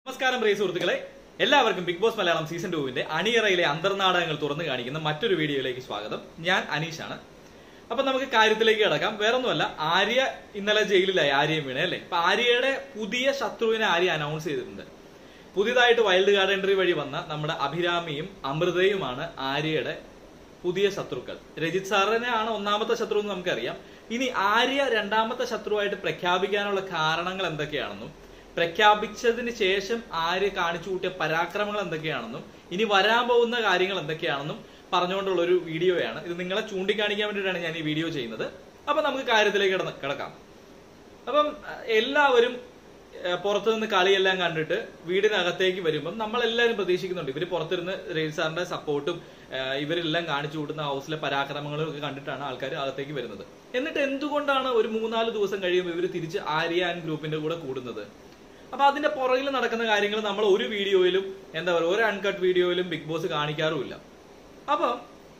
നമസ്കാരം പ്രിയ സുഹൃത്തുക്കളെ എല്ലാവർക്കും ബിഗ് ബോസ് മലയാളം സീസൺ ടൂവിന്റെ അണിയറയിലെ അന്തർനാടകങ്ങൾ തുറന്നു കാണിക്കുന്ന മറ്റൊരു വീഡിയോയിലേക്ക് സ്വാഗതം ഞാൻ അനീഷാണ് അപ്പൊ നമുക്ക് കാര്യത്തിലേക്ക് കിടക്കാം വേറൊന്നുമല്ല ആര്യ ഇന്നലെ ജയിലിലായി ആര്യയും വീണേ അല്ലേ അപ്പൊ ആര്യയുടെ പുതിയ ശത്രുവിനെ ആര്യ അനൗൺസ് ചെയ്തിട്ടുണ്ട് പുതിയതായിട്ട് വൈൽഡ് കാർഡ് എൻട്രി വഴി വന്ന നമ്മുടെ അഭിരാമിയും അമൃതയുമാണ് ആര്യയുടെ പുതിയ ശത്രുക്കൾ രജിത് സാറിനെയാണ് ഒന്നാമത്തെ ശത്രു എന്ന് നമുക്കറിയാം ഇനി ആര്യ രണ്ടാമത്തെ ശത്രുവായിട്ട് പ്രഖ്യാപിക്കാനുള്ള കാരണങ്ങൾ എന്തൊക്കെയാണെന്നും പ്രഖ്യാപിച്ചതിന് ശേഷം ആര്യ കാണിച്ചു കൂട്ടിയ പരാക്രമങ്ങൾ എന്തൊക്കെയാണെന്നും ഇനി വരാൻ പോകുന്ന കാര്യങ്ങൾ എന്തൊക്കെയാണെന്നും പറഞ്ഞുകൊണ്ടുള്ള ഒരു വീഡിയോയാണ് ഇത് നിങ്ങളെ ചൂണ്ടിക്കാണിക്കാൻ വേണ്ടിയിട്ടാണ് ഞാൻ ഈ വീഡിയോ ചെയ്യുന്നത് അപ്പൊ നമുക്ക് കാര്യത്തിലേക്ക് കിടന്ന് കിടക്കാം അപ്പം അഹ് എല്ലാവരും അഹ് പുറത്തുനിന്ന് കളിയെല്ലാം കണ്ടിട്ട് വീടിനകത്തേക്ക് വരുമ്പം നമ്മളെല്ലാവരും പ്രതീക്ഷിക്കുന്നുണ്ട് ഇവര് പുറത്തിരുന്ന് രവി സാറിന്റെ സപ്പോർട്ടും ഇവരെല്ലാം കാണിച്ചു കൂട്ടുന്ന ഹൗസിലെ പരാക്രമങ്ങളും ഒക്കെ കണ്ടിട്ടാണ് ആൾക്കാർ അകത്തേക്ക് വരുന്നത് എന്നിട്ട് എന്തുകൊണ്ടാണ് ഒരു മൂന്നാല് ദിവസം കഴിയുമ്പോൾ ഇവർ തിരിച്ച് ആര്യ ആൻഡ് ഗ്രൂപ്പിന്റെ കൂടെ കൂടുന്നത് അപ്പൊ അതിന്റെ പുറകിൽ നടക്കുന്ന കാര്യങ്ങൾ നമ്മൾ ഒരു വീഡിയോയിലും എന്താ പറയുക ഒരു അൺകട്ട് വീഡിയോയിലും ബിഗ് ബോസ് കാണിക്കാറുമില്ല അപ്പം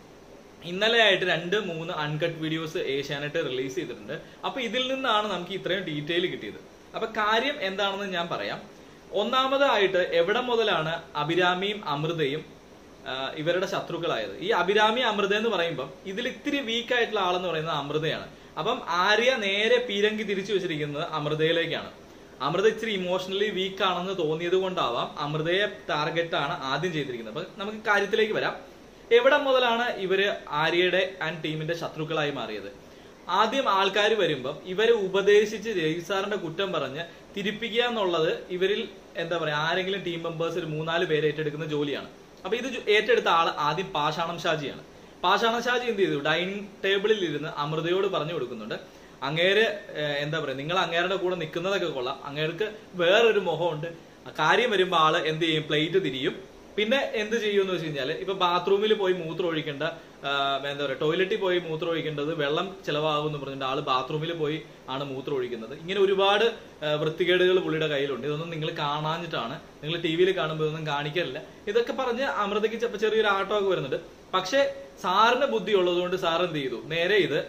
ഇന്നലെ ആയിട്ട് രണ്ട് മൂന്ന് അൺകട്ട് വീഡിയോസ് ഏഷ്യാനെറ്റ് റിലീസ് ചെയ്തിട്ടുണ്ട് അപ്പൊ ഇതിൽ നിന്നാണ് നമുക്ക് ഇത്രയും ഡീറ്റെയിൽ കിട്ടിയത് അപ്പൊ കാര്യം എന്താണെന്ന് ഞാൻ പറയാം ഒന്നാമതായിട്ട് എവിടെ മുതലാണ് അഭിരാമിയും അമൃതയും ആ, ഇവരുടെ ശത്രുക്കളായത് ഈ അഭിരാമി അമൃത എന്ന് പറയുമ്പം ഇതിൽ ഇത്തിരി വീക്ക് ആയിട്ടുള്ള ആളെന്ന് പറയുന്നത് അമൃതയാണ് അപ്പം ആര്യ നേരെ പീരങ്കി തിരിച്ചു വെച്ചിരിക്കുന്നത് അമൃതയിലേക്കാണ് അമൃത ഇച്ചിരി ഇമോഷണലി വീക്ക് ആണെന്ന് തോന്നിയത് കൊണ്ടാവാം അമൃതയെ ടാർഗറ്റ് ആണ് ആദ്യം ചെയ്തിരിക്കുന്നത് അപ്പൊ നമുക്ക് കാര്യത്തിലേക്ക് വരാം എവിടെ മുതലാണ് ഇവര് ആര്യയുടെ ആൻഡ് ടീമിന്റെ ശത്രുക്കളായി മാറിയത് ആദ്യം ആൾക്കാർ വരുമ്പം ഇവരെ ഉപദേശിച്ച് രവി സാറിന്റെ കുറ്റം പറഞ്ഞ് തിരിപ്പിക്കുക എന്നുള്ളത് ഇവരിൽ എന്താ പറയാ ആരെങ്കിലും ടീം മെമ്പേഴ്സ് ഒരു മൂന്നാല് പേര് ഏറ്റെടുക്കുന്ന ജോലിയാണ് അപ്പൊ ഇത് ജു- ഏറ്റെടുത്ത ആള് ആദ്യം പാഷാണം ഷാജിയാണ് പാഷാണം ഷാജി എന്ത് ചെയ്തു ഡൈനിങ് ടേബിളിൽ ഇരുന്ന് അമൃതയോട് പറഞ്ഞു കൊടുക്കുന്നുണ്ട് അങ്ങേര് ഏഹ്, എന്താ പറയാ നിങ്ങൾ അങ്ങേരുടെ കൂടെ നിൽക്കുന്നതൊക്കെ കൊള്ളാം അങ്ങേർക്ക് വേറൊരു മുഖമുണ്ട് കാര്യം വരുമ്പോ ആള് എന്ത് ചെയ്യും പ്ലേറ്റ് തിരിയും പിന്നെ എന്ത് ചെയ്യുമെന്ന് വെച്ച് കഴിഞ്ഞാല് ഇപ്പൊ ബാത്റൂമിൽ പോയി മൂത്രം ഒഴിക്കേണ്ട ആ, എന്താ പറയുക ടോയ്ലറ്റിൽ പോയി മൂത്രം ഒഴിക്കേണ്ടത് വെള്ളം ചിലവാകും എന്ന് പറഞ്ഞിട്ട് ആള് ബാത്റൂമിൽ പോയി ആണ് മൂത്രം ഒഴിക്കുന്നത് ഇങ്ങനെ ഒരുപാട് ആ, വൃത്തികേടുകൾ പുള്ളിയുടെ കയ്യിലുണ്ട് ഇതൊന്നും നിങ്ങൾ കാണാഞ്ഞിട്ടാണ് നിങ്ങൾ ടി വിയിൽ കാണുമ്പോൾ ഇതൊന്നും കാണിക്കലില്ല ഇതൊക്കെ പറഞ്ഞ് അമൃതയ്ക്ക് ചിലപ്പോൾ ചെറിയൊരു ആട്ടമൊക്കെ വരുന്നുണ്ട് പക്ഷെ സാറിന് ബുദ്ധി ഉള്ളതുകൊണ്ട് സാർ എന്ത് ചെയ്തു നേരെ ഇത്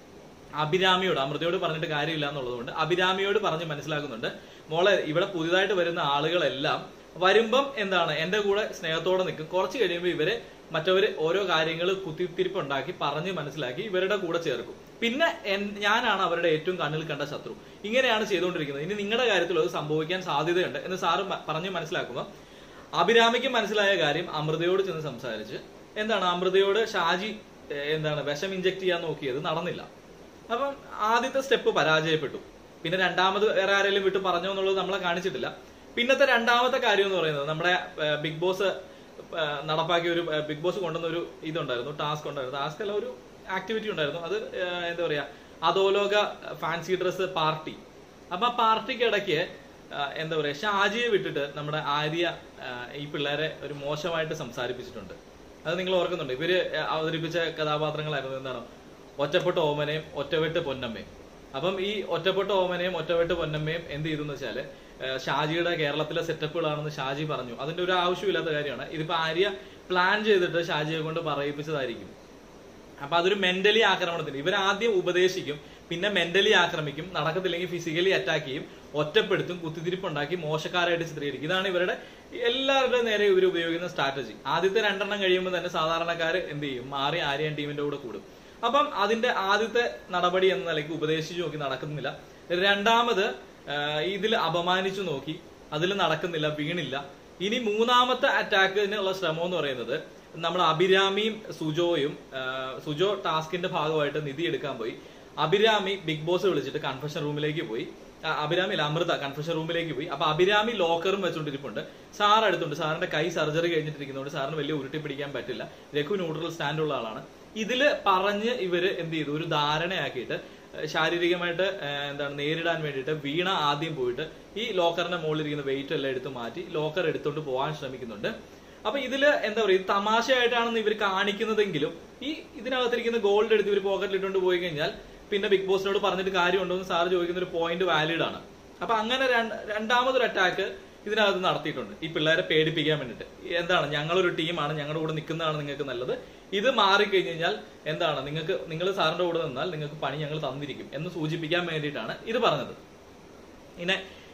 അഭിരാമിയോട് അമൃതയോട് പറഞ്ഞിട്ട് കാര്യമില്ല എന്നുള്ളതുകൊണ്ട് അഭിരാമിയോട് പറഞ്ഞ് മനസ്സിലാക്കുന്നുണ്ട് മോളെ ഇവിടെ പുതിയതായിട്ട് വരുന്ന ആളുകളെല്ലാം വരുമ്പം എന്താണ് എന്റെ കൂടെ സ്നേഹത്തോടെ നിൽക്കും കുറച്ച് കഴിയുമ്പോൾ ഇവരെ മറ്റവര് ഓരോ കാര്യങ്ങൾ കുത്തിത്തിരിപ്പുണ്ടാക്കി പറഞ്ഞ് മനസ്സിലാക്കി ഇവരുടെ കൂടെ ചേർക്കും പിന്നെ എൻ- ഞാനാണ് അവരുടെ ഏറ്റവും കണ്ണിൽ കണ്ട ശത്രു ഇങ്ങനെയാണ് ചെയ്തുകൊണ്ടിരിക്കുന്നത് ഇനി നിങ്ങളുടെ കാര്യത്തിൽ അത് സംഭവിക്കാൻ സാധ്യതയുണ്ട് എന്ന് സാറ് മ- പറഞ്ഞ് മനസ്സിലാക്കുമ്പോൾ അഭിരാമിക്ക് മനസ്സിലായ കാര്യം അമൃതയോട് ചെന്ന് സംസാരിച്ച് എന്താണ് അമൃതയോട് ഷാജി ഏഹ്, എന്താണ് വിഷം ഇഞ്ചക്ട് ചെയ്യാൻ നോക്കിയത് നടന്നില്ല അപ്പം ആദ്യത്തെ സ്റ്റെപ്പ് പരാജയപ്പെട്ടു പിന്നെ രണ്ടാമത് വേറെ ആരെങ്കിലും വിട്ട് പറഞ്ഞോ എന്നുള്ളത് നമ്മളെ കാണിച്ചിട്ടില്ല പിന്നത്തെ രണ്ടാമത്തെ കാര്യം എന്ന് പറയുന്നത് നമ്മുടെ ഏഹ്, ബിഗ് ബോസ് ഏഹ്, നടപ്പാക്കിയ ഒരു ഏഹ്, ബിഗ് ബോസ് കൊണ്ടുവന്ന ഒരു ഇതുണ്ടായിരുന്നു ടാസ്ക് ഉണ്ടായിരുന്നു ടാസ്ക് അല്ല ഒരു ആക്ടിവിറ്റി ഉണ്ടായിരുന്നു അത് ഏഹ്, എന്താ പറയാ അധോലോക ഫാൻസി ഡ്രസ് പാർട്ടി അപ്പൊ ആ പാർട്ടിക്ക് ഇടയ്ക്ക് ഏഹ്, എന്താ പറയാ ഷാജിയെ വിട്ടിട്ട് നമ്മുടെ ആര്യ ഏഹ്, ഈ പിള്ളേരെ ഒരു മോശമായിട്ട് സംസാരിപ്പിച്ചിട്ടുണ്ട് അത് നിങ്ങൾ ഓർക്കുന്നുണ്ട് ഇവര് അവതരിപ്പിച്ച കഥാപാത്രങ്ങളായിരുന്നു എന്താണ് ഒറ്റപ്പെട്ട ഓമനയും ഒറ്റവെട്ട് പൊന്നമ്മയും അപ്പം ഈ ഒറ്റപ്പെട്ട ഓമനയും ഒറ്റവെട്ട് പൊന്നമ്മയും എന്ത് ചെയ്തു എന്ന് വെച്ചാല് ഏഹ് ഷാജിയുടെ കേരളത്തിലെ സെറ്റപ്പുകളാണെന്ന് ഷാജി പറഞ്ഞു അതിന്റെ ഒരു ആവശ്യമില്ലാത്ത കാര്യമാണ് ഇതിപ്പോ ആര്യ പ്ലാൻ ചെയ്തിട്ട് ഷാജിയെ കൊണ്ട് പറയിപ്പിച്ചതായിരിക്കും അപ്പൊ അതൊരു മെന്റലി ആക്രമണത്തിന് ഇവർ ആദ്യം ഉപദേശിക്കും പിന്നെ മെന്റലി ആക്രമിക്കും നടക്കത്തില്ലെങ്കിൽ ഫിസിക്കലി അറ്റാക്ക് ചെയ്യും ഒറ്റപ്പെടുത്തും കുത്തിത്തിരിപ്പുണ്ടാക്കി മോശക്കാരായിട്ട് ചിത്രീകരിക്കും ഇതാണ് ഇവരുടെ എല്ലാവരുടെയും നേരെ ഇവർ ഉപയോഗിക്കുന്ന സ്ട്രാറ്റജി ആദ്യത്തെ രണ്ടെണ്ണം കഴിയുമ്പോൾ തന്നെ സാധാരണക്കാർ എന്ത് ചെയ്യും മാറി ആര്യൻ ടീമിന്റെ കൂടെ കൂടും അപ്പം അതിന്റെ ആദ്യത്തെ നടപടി എന്ന നിലയ്ക്ക് ഉപദേശിച്ചു നോക്കി നടക്കുന്നില്ല രണ്ടാമത് ഇതിൽ അപമാനിച്ചു നോക്കി അതിൽ നടക്കുന്നില്ല വീണില്ല ഇനി മൂന്നാമത്തെ അറ്റാക്കിനുള്ള ശ്രമം എന്ന് പറയുന്നത് നമ്മൾ അഭിരാമിയും സുജോയും ആ, സുജോ ടാസ്കിന്റെ ഭാഗമായിട്ട് നിധി എടുക്കാൻ പോയി അഭിരാമി ബിഗ് ബോസ് വിളിച്ചിട്ട് കൺഫെഷൻ റൂമിലേക്ക് പോയി ആ, അഭിരാമി അല്ല അമൃത കൺഫെഷൻ റൂമിലേക്ക് പോയി അപ്പൊ അഭിരാമി ലോക്കറും വെച്ചുകൊണ്ടിരിപ്പുണ്ട് സാർ അടുത്തുണ്ട് സാറിന്റെ കൈ സർജറി കഴിഞ്ഞിട്ടിരിക്കുന്നതുകൊണ്ട് സാറിന് വലിയ ഉരുട്ടി പിടിക്കാൻ പറ്റില്ല രഘു ന്യൂട്രൽ സ്റ്റാൻഡ് ഉള്ള ആളാണ് ഇതില് പറഞ്ഞ് ഇവര് എന്ത് ചെയ്തു ഒരു ധാരണയാക്കിയിട്ട് ഏഹ് ശാരീരികമായിട്ട് ഏഹ് എന്താണ് നേരിടാൻ വേണ്ടിയിട്ട് വീണ ആദ്യം പോയിട്ട് ഈ ലോക്കറിന്റെ മുകളിൽ ഇരിക്കുന്ന വെയിറ്റ് എല്ലാം എടുത്ത് മാറ്റി ലോക്കർ എടുത്തുകൊണ്ട് പോകാൻ ശ്രമിക്കുന്നുണ്ട് അപ്പൊ ഇതില് എന്താ പറയുക ഇത് തമാശയായിട്ടാണെന്ന് ഇവർ കാണിക്കുന്നതെങ്കിലും ഈ ഇതിനകത്തിരിക്കുന്ന ഗോൾഡ് എടുത്ത് ഇവർ പോക്കറ്റിൽ ഇട്ടുകൊണ്ട് പോയി കഴിഞ്ഞാൽ പിന്നെ ബിഗ് ബോസിനോട് പറഞ്ഞിട്ട് കാര്യമുണ്ടോ എന്ന് സാർ ചോദിക്കുന്ന ഒരു പോയിന്റ് വാലിഡ് ആണ് അപ്പൊ അങ്ങനെ രണ്ട് രണ്ടാമതൊരു അറ്റാക്ക് ഇതിനകത്ത് നടത്തിയിട്ടുണ്ട് ഈ പിള്ളേരെ പേടിപ്പിക്കാൻ വേണ്ടിയിട്ട് എന്താണ് ഞങ്ങളൊരു ടീമാണ് ഞങ്ങളുടെ കൂടെ നിൽക്കുന്നതാണ് നിങ്ങൾക്ക് നല്ലത് ഇത് മാറിക്കഴിഞ്ഞ് കഴിഞ്ഞാൽ എന്താണ് നിങ്ങൾക്ക് നിങ്ങൾ സാറിന്റെ കൂടെ നിന്നാൽ നിങ്ങൾക്ക് പണി ഞങ്ങൾ തന്നിരിക്കും എന്ന് സൂചിപ്പിക്കാൻ വേണ്ടിയിട്ടാണ് ഇത് പറഞ്ഞത് പിന്നെ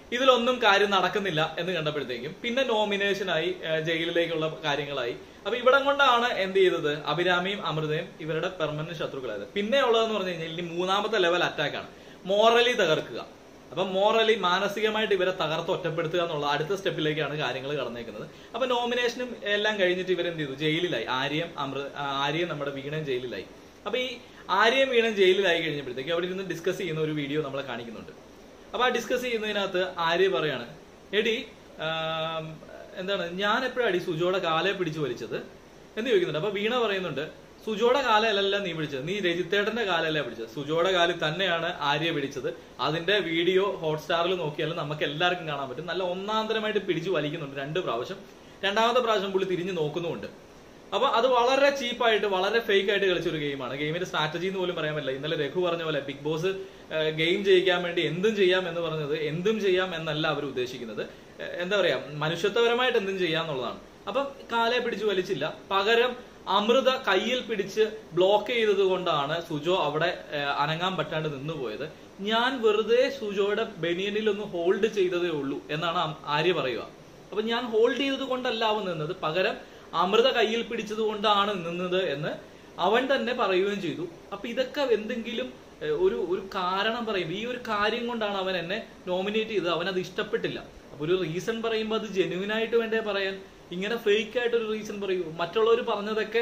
ഇതിലൊന്നും കാര്യം നടക്കുന്നില്ല എന്ന് കണ്ടപ്പോഴത്തേക്കും പിന്നെ നോമിനേഷനായി ഏഹ്, ജയിലിലേക്കുള്ള കാര്യങ്ങളായി അപ്പൊ ഇവിടം കൊണ്ടാണ് എന്ത് ചെയ്തത് അഭിരാമിയും അമൃതയും ഇവരുടെ പെർമനന്റ് ശത്രുക്കളായത് പിന്നെ ഉള്ളതെന്ന് പറഞ്ഞു കഴിഞ്ഞാൽ ഇനി മൂന്നാമത്തെ ലെവൽ അറ്റാക്കാണ് മോറലി തകർക്കുക അപ്പൊ മോറലി മാനസികമായിട്ട് ഇവരെ തകർത്ത് ഒറ്റപ്പെടുത്തുക എന്നുള്ള അടുത്ത സ്റ്റെപ്പിലേക്കാണ് കാര്യങ്ങൾ കടന്നേക്കുന്നത് അപ്പൊ നോമിനേഷനും എല്ലാം കഴിഞ്ഞിട്ട് ഇവരെന്ത് ചെയ്തു ജയിലിലായി ആര്യം അമൃത ആ, ആര്യം നമ്മുടെ വീണയും ജയിലിലായി അപ്പൊ ഈ ആര്യം വീണൻ ജയിലിലായി കഴിഞ്ഞപ്പോഴത്തേക്ക് അവിടെ ഇരുന്ന് ഡിസ്കസ് ചെയ്യുന്ന ഒരു വീഡിയോ നമ്മളെ കാണിക്കുന്നുണ്ട് അപ്പൊ ആ ഡിസ്കസ് ചെയ്യുന്നതിനകത്ത് ആര്യ പറയാണ് എടി ആം, എന്താണ് ഞാൻ എപ്പോഴാടി സുജോയുടെ കാലെ പിടിച്ചു വലിച്ചത് എന്ന് ചോദിക്കുന്നുണ്ട് അപ്പൊ വീണ പറയുന്നുണ്ട് സുജോയുടെ കാലല്ല നീ പിടിച്ചത് നീ രജിത്തേട്ടന്റെ കാലല്ല പിടിച്ചത് സുജോയുടെ കാലിൽ തന്നെയാണ് ആര്യ പിടിച്ചത് അതിന്റെ വീഡിയോ ഹോട്ട്സ്റ്റാറിൽ നോക്കിയാലും നമുക്ക് എല്ലാവർക്കും കാണാൻ പറ്റും നല്ല ഒന്നാന്തരമായിട്ട് പിടിച്ചു വലിക്കുന്നുണ്ട് രണ്ട് പ്രാവശ്യം രണ്ടാമത്തെ പ്രാവശ്യം പുള്ളി തിരിഞ്ഞു നോക്കുന്നുമുണ്ട് അപ്പൊ അത് വളരെ ചീപ്പായിട്ട് വളരെ ഫേക്ക് ആയിട്ട് കളിച്ച ഒരു ഗെയിമാണ് ഗെയിമിന്റെ സ്ട്രാറ്റജി എന്ന് പോലും പറയാൻ പറ്റില്ല ഇന്നലെ രഘു പറഞ്ഞ പോലെ ബിഗ് ബോസ് ഗെയിം ജയിക്കാൻ വേണ്ടി എന്തും ചെയ്യാം എന്ന് പറഞ്ഞത് എന്തും ചെയ്യാം എന്നല്ല അവർ ഉദ്ദേശിക്കുന്നത് ഏഹ്, എന്താ പറയാ മനുഷ്യത്വപരമായിട്ട് എന്തും ചെയ്യാന്നുള്ളതാണ് അപ്പം കാലെ പിടിച്ചു വലിച്ചില്ല പകരം അമൃത കയ്യിൽ പിടിച്ച് ബ്ലോക്ക് ചെയ്തത് കൊണ്ടാണ് സുജോ അവിടെ ഏഹ്, അനങ്ങാൻ പറ്റാണ്ട് നിന്നുപോയത് ഞാൻ വെറുതെ സുജോയുടെ ബനിയനിൽ ഒന്ന് ഹോൾഡ് ചെയ്തതേ ഉള്ളൂ എന്നാണ് അം- ആര്യ പറയുക അപ്പൊ ഞാൻ ഹോൾഡ് ചെയ്തത് കൊണ്ടല്ല അവൻ നിന്നത് പകരം അമൃത കയ്യിൽ പിടിച്ചത് കൊണ്ടാണ് നിന്നത് എന്ന് അവൻ തന്നെ പറയുകയും ചെയ്തു അപ്പൊ ഇതൊക്കെ എന്തെങ്കിലും ഏഹ്, ഒരു ഒരു കാരണം പറയും ഈ ഒരു കാര്യം കൊണ്ടാണ് അവൻ എന്നെ നോമിനേറ്റ് ചെയ്തത് അവൻ അത് ഇഷ്ടപ്പെട്ടില്ല അപ്പൊ ഒരു റീസൺ പറയുമ്പോൾ അത് ജെന്യൂൻ ആയിട്ട് വേണ്ടേ പറയാൻ ഇങ്ങനെ ഫേക്ക് ആയിട്ട് ഒരു റീസൺ പറയൂ മറ്റുള്ളവർ പറഞ്ഞതൊക്കെ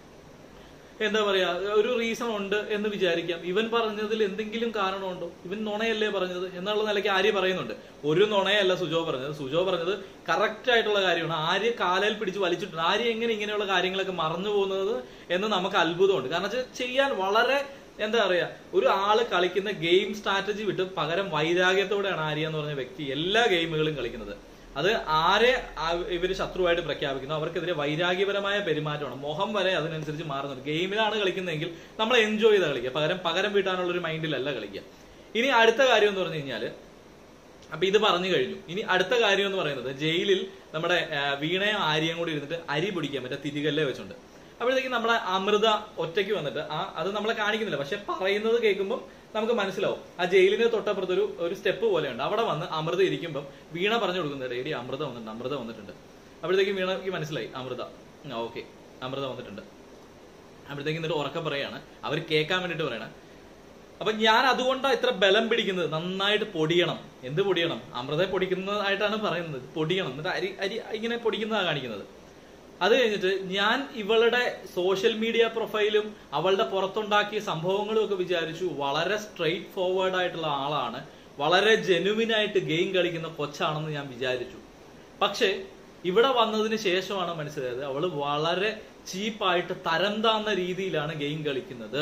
എന്താ പറയാ ഒരു റീസൺ ഉണ്ട് എന്ന് വിചാരിക്കാം ഇവൻ പറഞ്ഞതിൽ എന്തെങ്കിലും കാരണമുണ്ടോ ഇവൻ നുണയല്ലേ പറഞ്ഞത് എന്നുള്ള നിലയ്ക്ക് ആര്യ പറയുന്നുണ്ട് ഒരു നുണയല്ല സുജോ പറഞ്ഞത് സുജോ പറഞ്ഞത് കറക്റ്റ് ആയിട്ടുള്ള കാര്യമാണ് ആര്യ കാലയിൽ പിടിച്ച് വലിച്ചിട്ടുണ്ട് ആര്യ എങ്ങനെ ഇങ്ങനെയുള്ള കാര്യങ്ങളൊക്കെ മറന്നു പോകുന്നത് എന്ന് നമുക്ക് അത്ഭുതമുണ്ട് കാരണം വെച്ചാൽ ചെയ്യാൻ വളരെ എന്താ പറയാ ഒരു ആള് കളിക്കുന്ന ഗെയിം സ്ട്രാറ്റജി വിട്ട് പകരം വൈരാഗ്യത്തോടെയാണ് ആര്യ എന്ന് പറഞ്ഞ വ്യക്തി എല്ലാ ഗെയിമുകളും കളിക്കുന്നത് അത് ആരെ ആ- ഇവര് ശത്രുവായിട്ട് പ്രഖ്യാപിക്കുന്നു അവർക്കെതിരെ വൈരാഗ്യപരമായ പെരുമാറ്റമാണ് മോഹം വരെ അതിനനുസരിച്ച് മാറുന്നുണ്ട് ഗെയിമിലാണ് കളിക്കുന്നതെങ്കിൽ നമ്മൾ എൻജോയ് ചെയ്താ കളിക്കുക പകരം പകരം വീട്ടാനുള്ള ഒരു മൈൻഡിലല്ല കളിക്കുക ഇനി അടുത്ത കാര്യം എന്ന് പറഞ്ഞു കഴിഞ്ഞാല് അപ്പൊ ഇത് പറഞ്ഞു കഴിഞ്ഞു ഇനി അടുത്ത കാര്യം എന്ന് പറയുന്നത് ജയിലിൽ നമ്മുടെ ആ, വീണയും ആര്യയും കൂടി ഇരുന്നിട്ട് അരി പൊടിക്കാൻ പറ്റുക തിരികല്ലേ വെച്ചുണ്ട് അപ്പോഴത്തേക്കും നമ്മളെ അമൃത ഒറ്റയ്ക്ക് വന്നിട്ട് ആ അത് നമ്മളെ കാണിക്കുന്നില്ല പക്ഷെ പറയുന്നത് കേൾക്കുമ്പോൾ നമുക്ക് മനസ്സിലാവും ആ ജയിലിന് തൊട്ടപ്പുറത്ത് ഒരു ഒരു സ്റ്റെപ്പ് പോലെയുണ്ട് അവിടെ വന്ന് അമൃത ഇരിക്കുമ്പോൾ വീണ പറഞ്ഞു കൊടുക്കുന്നുണ്ട് എടി അമൃത വന്നിട്ടുണ്ട് അമൃത വന്നിട്ടുണ്ട് അപ്പോഴത്തേക്കും വീണയ്ക്ക് മനസ്സിലായി അമൃത ആ ഓക്കെ അമൃത വന്നിട്ടുണ്ട് അപ്പോഴത്തേക്കും എന്നിട്ട് ഉറക്കം പറയാണ് അവർ കേൾക്കാൻ വേണ്ടിട്ട് പറയണേ അപ്പൊ ഞാൻ അതുകൊണ്ടാണ് ഇത്ര ബലം പിടിക്കുന്നത് നന്നായിട്ട് പൊടിയണം എന്ത് പൊടിയണം അമൃത പൊടിക്കുന്നതായിട്ടാണ് പറയുന്നത് പൊടിയണം എന്നിട്ട് അരി അരി ഇങ്ങനെ പൊടിക്കുന്നതാണ് കാണിക്കുന്നത് അത് കഴിഞ്ഞിട്ട് ഞാൻ ഇവളുടെ സോഷ്യൽ മീഡിയ പ്രൊഫൈലും അവളുടെ പുറത്തുണ്ടാക്കിയ സംഭവങ്ങളും ഒക്കെ വിചാരിച്ചു വളരെ സ്ട്രെയിറ്റ് ഫോർവേഡ് ആയിട്ടുള്ള ആളാണ് വളരെ ജെനുവിൻ ആയിട്ട് ഗെയിം കളിക്കുന്ന കൊച്ചാണെന്ന് ഞാൻ വിചാരിച്ചു പക്ഷേ ഇവിടെ വന്നതിന് ശേഷമാണ് മനസ്സിലായത് അവള് വളരെ ചീപ്പായിട്ട് തരം താന്ന രീതിയിലാണ് ഗെയിം കളിക്കുന്നത്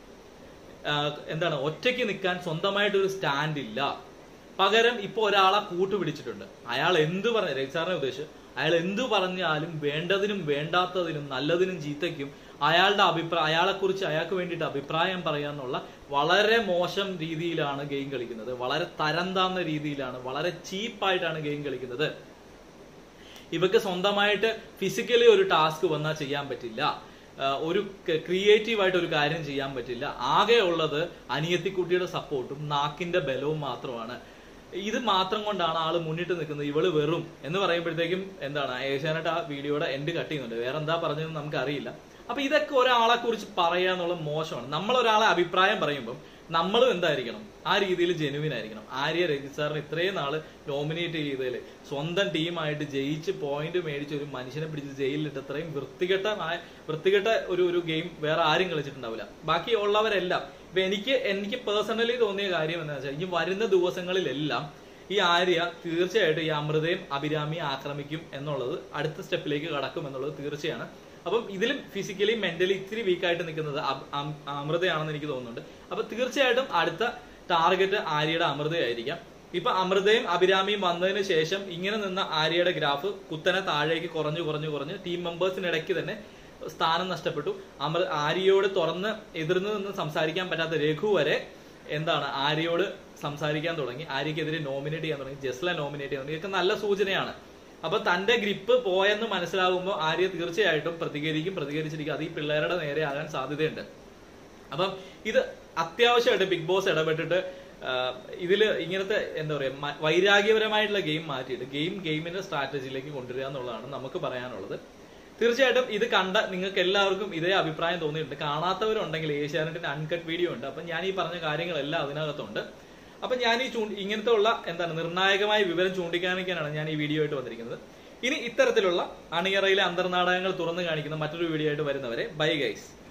ആഹ് എന്താണ് ഒറ്റയ്ക്ക് നിൽക്കാൻ സ്വന്തമായിട്ട് ഒരു സ്റ്റാൻഡ് ഇല്ല പകരം ഇപ്പൊ ഒരാളെ കൂട്ടുപിടിച്ചിട്ടുണ്ട് അയാൾ എന്ത് പറഞ്ഞ രജിസാറിനെ ഉദ്ദേശിച്ച് അയാൾ എന്ത് പറഞ്ഞാലും വേണ്ടതിനും വേണ്ടാത്തതിനും നല്ലതിനും ചീത്തയ്ക്കും അയാളുടെ അഭിപ്രായം അയാളെ കുറിച്ച് അയാൾക്ക് വേണ്ടിയിട്ട് അഭിപ്രായം പറയാന്നുള്ള വളരെ മോശം രീതിയിലാണ് ഗെയിം കളിക്കുന്നത് വളരെ തരം താന്ന രീതിയിലാണ് വളരെ ചീപ്പായിട്ടാണ് ഗെയിം കളിക്കുന്നത് ഇവക്ക് സ്വന്തമായിട്ട് ഫിസിക്കലി ഒരു ടാസ്ക് വന്നാൽ ചെയ്യാൻ പറ്റില്ല ആ, ഒരു ക്രിയേറ്റീവ് ആയിട്ട് ഒരു കാര്യം ചെയ്യാൻ പറ്റില്ല ആകെ ഉള്ളത് അനിയത്തിക്കുട്ടിയുടെ സപ്പോർട്ടും നാക്കിന്റെ ബലവും മാത്രമാണ് ഇത് മാത്രം കൊണ്ടാണ് ആള് മുന്നിട്ട് നിൽക്കുന്നത് ഇവള് വെറും എന്ന് പറയുമ്പോഴത്തേക്കും എന്താണ് ഏഷ്യാനെറ്റ് ആ വീഡിയോയുടെ എൻഡ് കട്ട് ചെയ്യുന്നുണ്ട് വേറെ എന്താ പറഞ്ഞതെന്ന് നമുക്ക് അറിയില്ല അപ്പൊ ഇതൊക്കെ ഒരാളെ കുറിച്ച് പറയുക എന്നുള്ള മോശമാണ് നമ്മൾ ഒരാളെ അഭിപ്രായം പറയുമ്പോൾ നമ്മളും എന്തായിരിക്കണം ആ രീതിയിൽ ജെനുവിൻ ആയിരിക്കണം ആര്യ രജിസാറിന് ഇത്രയും നാള് നോമിനേറ്റ് ചെയ്തതിൽ സ്വന്തം ടീമായിട്ട് ജയിച്ച് പോയിന്റ് മേടിച്ച ഒരു മനുഷ്യനെ പിടിച്ച് ജയിലിലിട്ട് അത്രയും വൃത്തികെട്ട വൃത്തികെട്ട ഒരു ഒരു ഗെയിം വേറെ ആരും കളിച്ചിട്ടുണ്ടാവില്ല ബാക്കി ഉള്ളവരെല്ലാം ഇപ്പൊ എനിക്ക് എനിക്ക് പേഴ്സണലി തോന്നിയ കാര്യം എന്താ വെച്ചാൽ ഇനി വരുന്ന ദിവസങ്ങളിലെല്ലാം ഈ ആര്യ തീർച്ചയായിട്ടും ഈ അമൃതയും അഭിരാമിയും ആക്രമിക്കും എന്നുള്ളത് അടുത്ത സ്റ്റെപ്പിലേക്ക് കടക്കും എന്നുള്ളത് തീർച്ചയാണ് അപ്പം ഇതിലും ഫിസിക്കലി മെന്റലി ഇത്തിരി വീക്കായിട്ട് നിൽക്കുന്നത് അം- അം- അമൃതയാണെന്ന് എനിക്ക് തോന്നുന്നുണ്ട് അപ്പൊ തീർച്ചയായിട്ടും അടുത്ത ടാർഗറ്റ് ആര്യയുടെ അമൃതയായിരിക്കാം ഇപ്പൊ അമൃതയും അഭിരാമിയും വന്നതിന് ശേഷം ഇങ്ങനെ നിന്ന ആര്യയുടെ ഗ്രാഫ് കുത്തനെ താഴേക്ക് കുറഞ്ഞു കുറഞ്ഞു കുറഞ്ഞ് ടീം മെമ്പേഴ്സിനിടയ്ക്ക് തന്നെ സ്ഥാനം നഷ്ടപ്പെട്ടു അമൃ ആര്യയോട് തുറന്ന് എതിർന്ന് നിന്ന് സംസാരിക്കാൻ പറ്റാത്ത രഘു വരെ എന്താണ് ആര്യയോട് സംസാരിക്കാൻ തുടങ്ങി ആര്യക്കെതിരെ നോമിനേറ്റ് ചെയ്യാൻ തുടങ്ങി ജസ്ല നോമിനേറ്റ് ചെയ്യാൻ തുടങ്ങി ഇതൊക്കെ നല്ല സൂചനയാണ് അപ്പൊ തന്റെ ഗ്രിപ്പ് പോയെന്ന് മനസ്സിലാകുമ്പോൾ ആര്യ തീർച്ചയായിട്ടും പ്രതികരിക്കും പ്രതികരിച്ചിരിക്കും അത് ഈ പിള്ളേരുടെ നേരെ ആകാൻ സാധ്യതയുണ്ട് അപ്പം ഇത് അത്യാവശ്യമായിട്ട് ബിഗ് ബോസ് ഇടപെട്ടിട്ട് ഇതില് ഇങ്ങനത്തെ എന്താ പറയാ മ- വൈരാഗ്യപരമായിട്ടുള്ള ഗെയിം മാറ്റിയിട്ട് ഗെയിം ഗെയിമിന്റെ സ്ട്രാറ്റജിയിലേക്ക് കൊണ്ടുവരിക എന്നുള്ളതാണ് നമുക്ക് പറയാനുള്ളത് തീർച്ചയായിട്ടും ഇത് കണ്ട നിങ്ങൾക്ക് എല്ലാവർക്കും ഇതേ അഭിപ്രായം തോന്നിയിട്ടുണ്ട് കാണാത്തവരുണ്ടെങ്കിൽ ഏഷ്യാനെറ്റിന്റെ അൺകട്ട് വീഡിയോ ഉണ്ട് അപ്പൊ ഞാൻ ഈ പറഞ്ഞ കാര്യങ്ങളെല്ലാം അതിനകത്തുണ്ട് അപ്പൊ ഞാൻ ഈ ചൂ ഇങ്ങനത്തെ ഉള്ള എന്താണ് നിർണായകമായ വിവരം ചൂണ്ടിക്കാണിക്കാനാണ് ഞാൻ ഈ വീഡിയോ ആയിട്ട് വന്നിരിക്കുന്നത് ഇനി ഇത്തരത്തിലുള്ള അണിയറയിലെ അന്തർനാടകങ്ങൾ തുറന്നു കാണിക്കുന്ന മറ്റൊരു വീഡിയോ ആയിട്ട് വരുന്നവരെ ബൈ ഗൈസ്